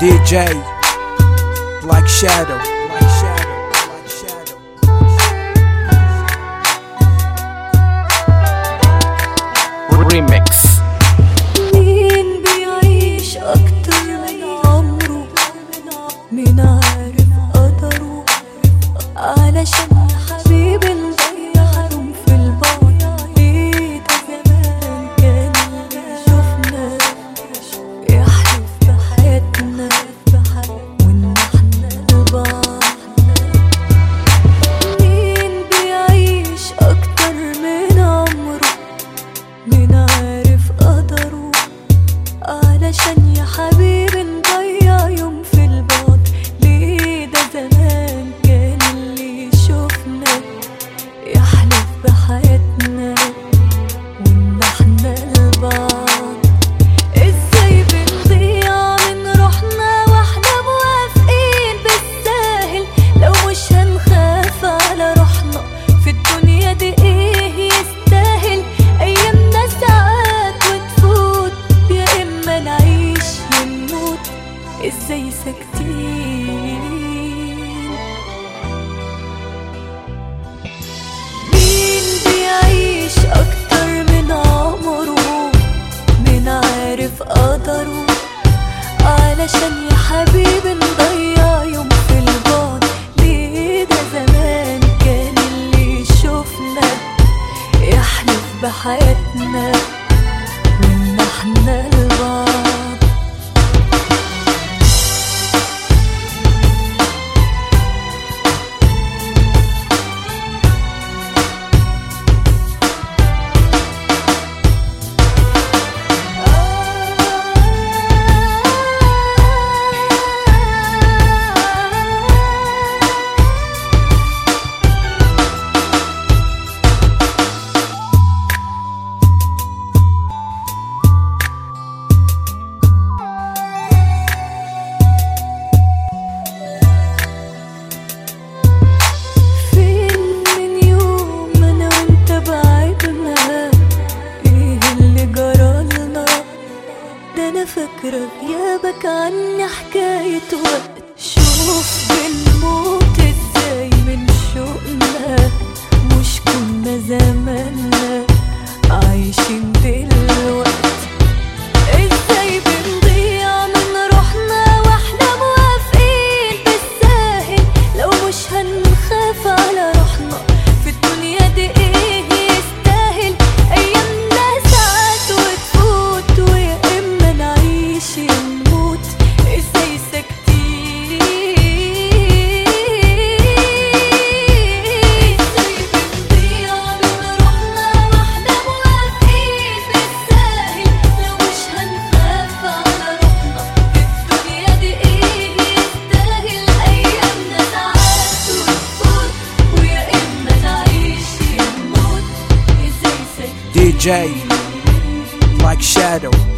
DJ Black Shadow Black Shadow Black Shadow ريميكس مين بيعيش أكتر من عمره مين عارف قدره علشان يا حبيبي نضيع يوم في البعد ليه ده زمان كان اللي شفنا يحلف بحياتنا وإن احنا لبعض مين بيعيش أكتر من عمره مين عارف قدره علشان يا حبيبي نضيع يوم في البعد ليه ده زمان كان اللي يشوفنا يحلف بحياتنا وان احنا لبعض ازاي بنضيع من روحنا واحنا موافقين بالساهل لو مش هنخاف على روحنا في الدنيا دي ايه يستاهل ايامنا ساعات وتفوت يا اما نعيش يا نموت ازاي ساكتين مين بيعيش اكتر من عمره مين عارف قدره علشان يا حبيبي نضيع يوم في البعد ليه ده زمان كان اللي يشوفنا يحلف بحياتنا وان احنا لبعض فين من يوم ما انا وانت بعدنا ايه اللي جرالنا ده انا فاكرة غيابك عني حكاية وقت شوف بنموت ازاي من شوقنا مش كنا زماننا عايشين دلوقتي ازاي بنضيع من روحنا واحنا موافقين بالساهل لو مش هنخاف على روحنا في الدنيا دي ايه يستاهل ايامنا ساعات وتفوت ويا اما نعيش يا نموت ازاي ساكتين ازاي بنضيع من روحنا واحنا موافقين بالساهل لو مش هنخاف على روحنا في الدنيا دي ايه يستاهل ايامنا ساعات وتفوت ويا اما نعيش يا نموت ازاي ساكتين DJ Black Shadow